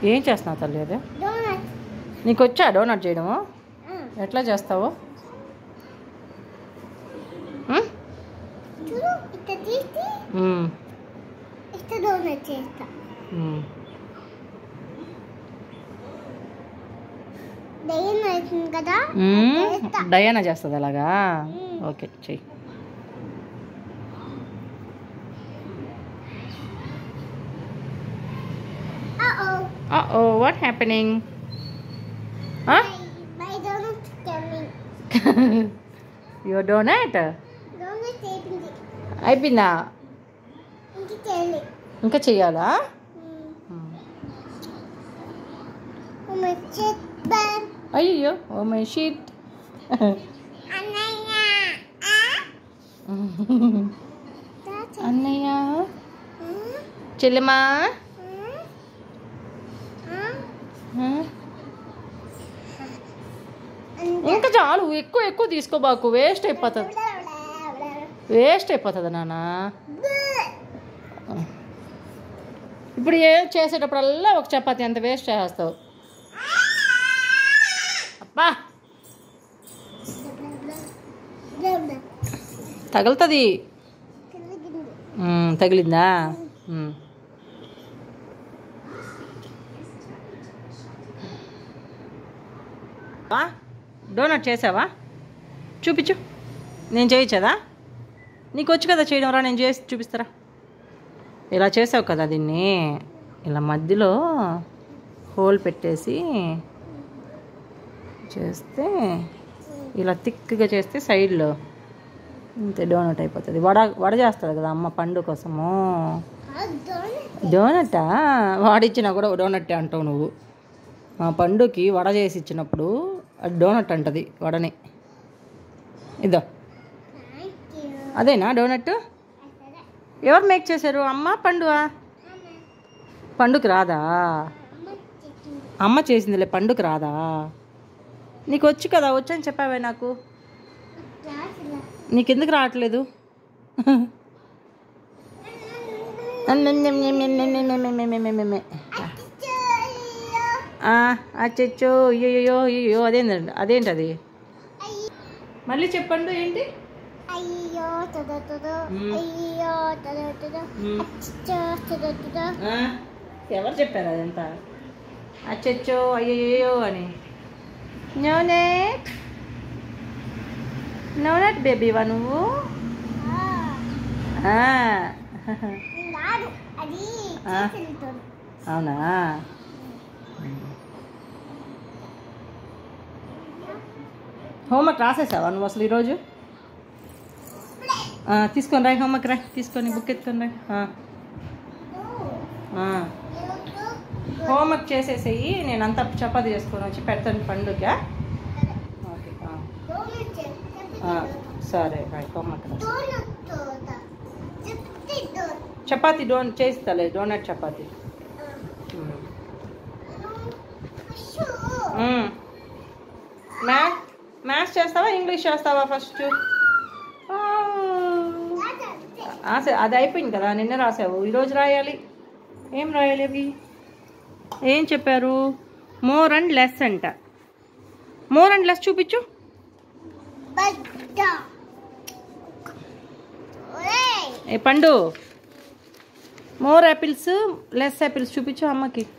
ఏం చేస్తున్నావు తల్లి అదే డోనట్ నీకు వచ్చా డోనట్ చేయడము ఎట్లా చేస్తావు ఉమ్? చూడు ఇట్లా తీసి ఉమ్, ఇట్లా డోనట్ చేస్తా ఉమ్. దయ్యం అవుతుంది కదా ఉమ్, చేస్తా. డయానా చేస్తుంది అలాగా ఉమ్. ఓకే చెయ్యి Uh-oh. Oh what happening My, my donut coming. Your donut Donut అయిపోయింది అయిపోయిందా ఇంక చేయాలి ఇంకా చెయ్యాలా మై చెట్ బ్యాగ్ అయ్యో ఓ మై షీట్ అన్నయ్య అన్నయ్య చెల్లెమా ఇంకా చాలు ఎక్కువ ఎక్కువ తీసుకోబాకు వేస్ట్ అయిపోతుంది వేస్ట్ అయిపోతుంది నాన్న ఇప్పుడు ఏం చేసేటప్పుడల్లా ఒక చపాతీ అంత వేస్ట్ చేస్తావు అబ్బా తగులుతుంది మ్మ్, తగిలిందా మ్మ్. ఆ? డోనట్ చేసావా చూపించు నేను చేయించదా నీకు వచ్చు కదా చేయడం రా నేను చేసి చూపిస్తారా ఇలా చేసావు కదా దీన్ని ఇలా మధ్యలో హోల్ పెట్టేసి చేస్తే ఇలా థిక్గా చేస్తే సైడ్లో అంతే డోనట్ అయిపోతుంది వడ వడ చేస్తుంది కదా అమ్మ పండు కోసము డోనట్టా వాడిచ్చినా కూడా డోనట్టే అంటావు నువ్వు మా పండుకి వడ చేసి ఇచ్చినప్పుడు అది డోనట్ అంటది వడని ఇదో అదేనా డోనట్ ఎవరు మేక్ చేశారు అమ్మ పండువా పండుకి రాదా అమ్మ చేసిందిలే పండుకి రాదా నీకు వచ్చు కదా వచ్చని చెప్పావే నాకు నీకెందుకు రావట్లేదు అచ్చో అయ్యో అయ్యో అదేంటండి అదేంటది మళ్ళీ చెప్పండి ఏంటి అయ్యో తదో తదో మ్మ్. అయ్యో తదో తదో మ్మ్. అచ్చో తదో తదో ఆ, ఎవరు చెప్పారు అదంతా అచ్చచ్చో అయ్యయ్యో అని నోనెట్ నోనెట్ బేబీవా నువ్వు ఆ, నాడు అది ఆ. చేతులతో అవునా హోంవర్క్ రాసేసావా నువ్వు అసలు ఈరోజు ఆ, తీసుకొని రా హోంవర్క్ రా తీసుకొని బుక్ ఎత్తుకొని రా ఆ. ఆ. హోంవర్క్ చేసేసేయి నేను అంతా చపాతి చేసుకొని వచ్చి పెడతాను పండుగ ఓకే ఆ. ఆ, సరే బాయ్ హోంవర్క్ రా చపాతి డోన్ చేస్తాలే డోనట్ చపాతి మ్యాథ్ మ్యాథ్స్ చేస్తావా ఇంగ్లీష్ చేస్తావా ఫస్ట్ అది అయిపోయింది కదా నిన్న రాసావు ఈరోజు రాయాలి ఏం రాయాలి అవి ఏం చెప్పారు మోర్ అండ్ లెస్ అంట మోర్ అండ్ లెస్ చూపించు ఏ పండు మోర్ యాపిల్స్ లెస్ యాపిల్స్ చూపించు అమ్మకి